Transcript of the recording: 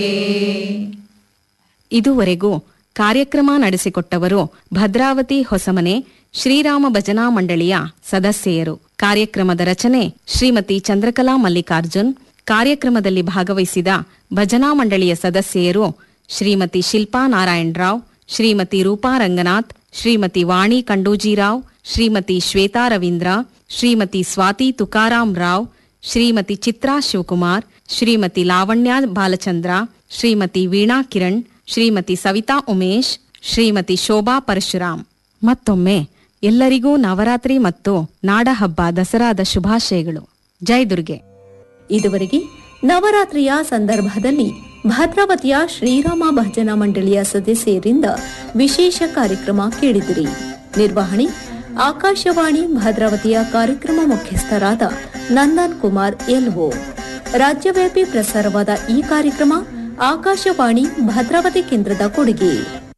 ಇದುವರೆಗೂ ಕಾರ್ಯಕ್ರಮ ನಡೆಸಿಕೊಟ್ಟವರು ಭದ್ರಾವತಿ ಹೊಸಮನೆ ಶ್ರೀರಾಮ ಭಜನಾ ಮಂಡಳಿಯ ಸದಸ್ಯೆಯರು ಕಾರ್ಯಕ್ರಮದ ರಚನೆ ಶ್ರೀಮತಿ ಚಂದ್ರಕಲಾ ಮಲ್ಲಿಕಾರ್ಜುನ್ ಕಾರ್ಯಕ್ರಮದಲ್ಲಿ ಭಾಗವಹಿಸಿದ ಭಜನಾ ಮಂಡಳಿಯ ಸದಸ್ಯೆಯರು ಶ್ರೀಮತಿ ಶಿಲ್ಪಾ ನಾರಾಯಣರಾವ್ ಶ್ರೀಮತಿ ರೂಪಾ ರಂಗನಾಥ್ ಶ್ರೀಮತಿ ವಾಣಿ ಕಂಡೂಜಿರಾವ್ ಶ್ರೀಮತಿ ಶ್ವೇತಾ ರವೀಂದ್ರ ಶ್ರೀಮತಿ ಸ್ವಾತಿ ತುಕಾರಾಂ ರಾವ್ ಶ್ರೀಮತಿ ಚಿತ್ರಾ ಶಿವಕುಮಾರ್ ಶ್ರೀಮತಿ ಲಾವಣ್ಯ ಬಾಲಚಂದ್ರ ಶ್ರೀಮತಿ ವೀಣಾ ಕಿರಣ್ ಶ್ರೀಮತಿ ಸವಿತಾ ಉಮೇಶ್ ಶ್ರೀಮತಿ ಶೋಭಾ ಪರಶುರಾಮ್ ಮತ್ತೊಮ್ಮೆ ಎಲ್ಲರಿಗೂ ನವರಾತ್ರಿ ಮತ್ತು ನಾಡಹಬ್ಬ ದಸರಾದ ಶುಭಾಶಯಗಳು ಜೈ ದುರ್ಗೆ ಇದುವರೆಗೆ ನವರಾತ್ರಿಯ ಸಂದರ್ಭದಲ್ಲಿ ಭದ್ರಾವತಿಯ ಶ್ರೀರಾಮ ಭಜನಾ ಮಂಡಳಿಯ ಸದಸ್ಯರಿಂದ ವಿಶೇಷ ಕಾರ್ಯಕ್ರಮ ಕೇಳಿದಿರಿ ನಿರ್ವಹಣೆ ಆಕಾಶವಾಣಿ ಭದ್ರಾವತಿಯ ಕಾರ್ಯಕ್ರಮ ಮುಖ್ಯಸ್ಥರಾದ ನಂದನ್ ಕುಮಾರ್ ಎಲ್ಒ ರಾಜ್ಯವ್ಯಾಪಿ ಪ್ರಸಾರವಾದ ಈ ಕಾರ್ಯಕ್ರಮ ಆಕಾಶವಾಣಿ ಭದ್ರಾವತಿ ಕೇಂದ್ರದ ಕೊಡುಗೆ